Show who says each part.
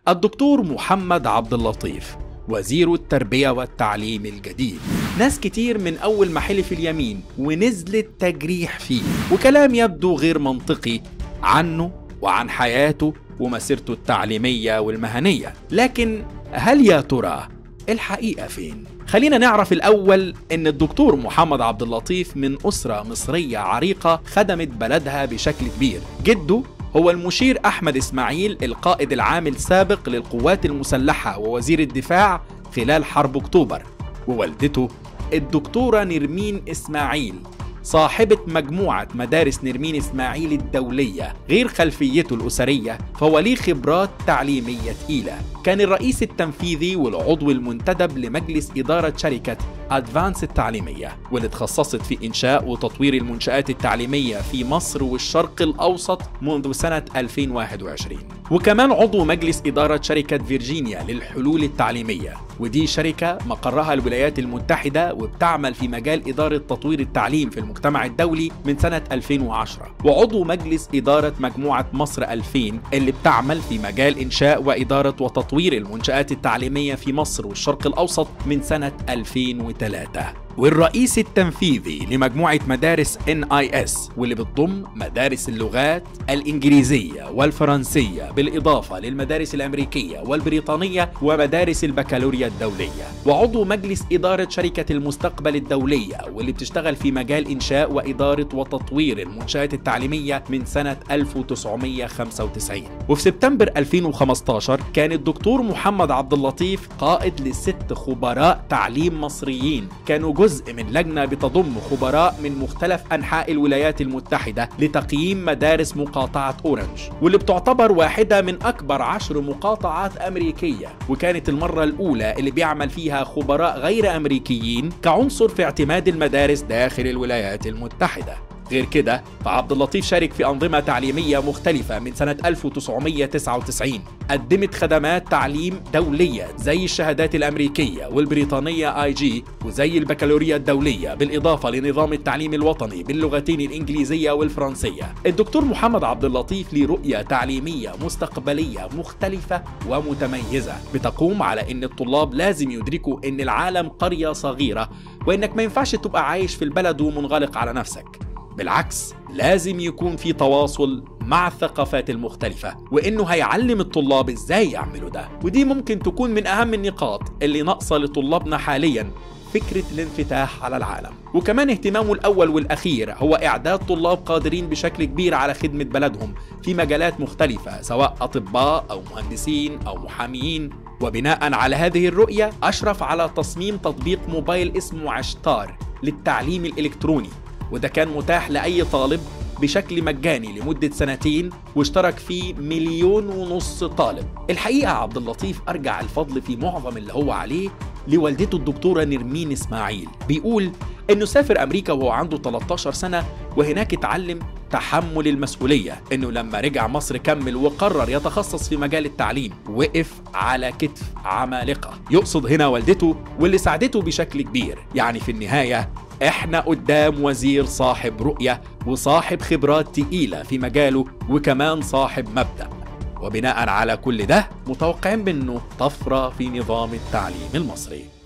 Speaker 1: الدكتور محمد عبد اللطيف وزير التربية والتعليم الجديد ناس كتير من أول ما حلف اليمين ونزلت تجريح فيه وكلام يبدو غير منطقي عنه وعن حياته ومسيرته التعليمية والمهنية لكن هل يا ترى الحقيقة فين؟ خلينا نعرف الأول إن الدكتور محمد عبد اللطيف من أسرة مصرية عريقة خدمت بلدها بشكل كبير جده هو المشير أحمد إسماعيل القائد العام السابق للقوات المسلحة ووزير الدفاع خلال حرب أكتوبر ووالدته الدكتورة نرمين إسماعيل صاحبة مجموعة مدارس نرمين إسماعيل الدولية غير خلفيته الأسرية فهو ليه خبرات تعليمية تقيلة كان الرئيس التنفيذي والعضو المنتدب لمجلس إدارة شركة أدفانس التعليمية واللي تخصصت في إنشاء وتطوير المنشآت التعليمية في مصر والشرق الأوسط منذ سنة 2021 وكمان عضو مجلس إدارة شركة فيرجينيا للحلول التعليمية ودي شركة مقرها الولايات المتحدة وبتعمل في مجال إدارة تطوير التعليم في المجتمع الدولي من سنة 2010 وعضو مجلس إدارة مجموعة مصر 2000 اللي بتعمل في مجال إنشاء وإدارة وتطوير المنشآت التعليمية في مصر والشرق الأوسط من سنة 2003 والرئيس التنفيذي لمجموعة مدارس NIS واللي بتضم مدارس اللغات الإنجليزية والفرنسية بالإضافة للمدارس الأمريكية والبريطانية ومدارس البكالوريا الدولية وعضو مجلس إدارة شركة المستقبل الدولية واللي بتشتغل في مجال إنشاء وإدارة وتطوير المنشآت التعليمية من سنة 1995 وفي سبتمبر 2015 كان الدكتور محمد عبد اللطيف قائد لست خبراء تعليم مصريين كانوا جزء من لجنة بتضم خبراء من مختلف أنحاء الولايات المتحدة لتقييم مدارس مقاطعة أورنج واللي بتعتبر واحدة من أكبر عشر مقاطعات أمريكية وكانت المرة الأولى اللي بيعمل فيها خبراء غير أمريكيين كعنصر في اعتماد المدارس داخل الولايات المتحدة غير كده فعبد اللطيف شارك في أنظمة تعليمية مختلفة من سنة 1999 قدمت خدمات تعليم دولية زي الشهادات الأمريكية والبريطانية آي جي وزي البكالوريا الدولية بالإضافة لنظام التعليم الوطني باللغتين الإنجليزية والفرنسية الدكتور محمد عبد اللطيف ليه رؤية تعليمية مستقبلية مختلفة ومتميزة بتقوم على أن الطلاب لازم يدركوا أن العالم قرية صغيرة وأنك ما ينفعش تبقى عايش في البلد ومنغلق على نفسك بالعكس لازم يكون في تواصل مع الثقافات المختلفة وإنه هيعلم الطلاب إزاي يعملوا ده ودي ممكن تكون من أهم النقاط اللي ناقصة لطلابنا حاليا فكرة الانفتاح على العالم وكمان اهتمامه الأول والأخير هو إعداد طلاب قادرين بشكل كبير على خدمة بلدهم في مجالات مختلفة سواء أطباء أو مهندسين أو محاميين وبناء على هذه الرؤية أشرف على تصميم تطبيق موبايل اسمه عشتار للتعليم الإلكتروني وده كان متاح لأي طالب بشكل مجاني لمدة سنتين واشترك فيه مليون ونص طالب الحقيقة عبد اللطيف أرجع الفضل في معظم اللي هو عليه لوالدته الدكتورة نرمين إسماعيل بيقول إنه سافر أمريكا وهو عنده 13 سنة وهناك اتعلم تحمل المسؤولية إنه لما رجع مصر كمل وقرر يتخصص في مجال التعليم وقف على كتف عمالقة يقصد هنا والدته واللي ساعدته بشكل كبير يعني في النهاية احنا قدام وزير صاحب رؤية وصاحب خبرات تقيلة في مجاله وكمان صاحب مبدأ وبناء على كل ده متوقعين منه طفرة في نظام التعليم المصري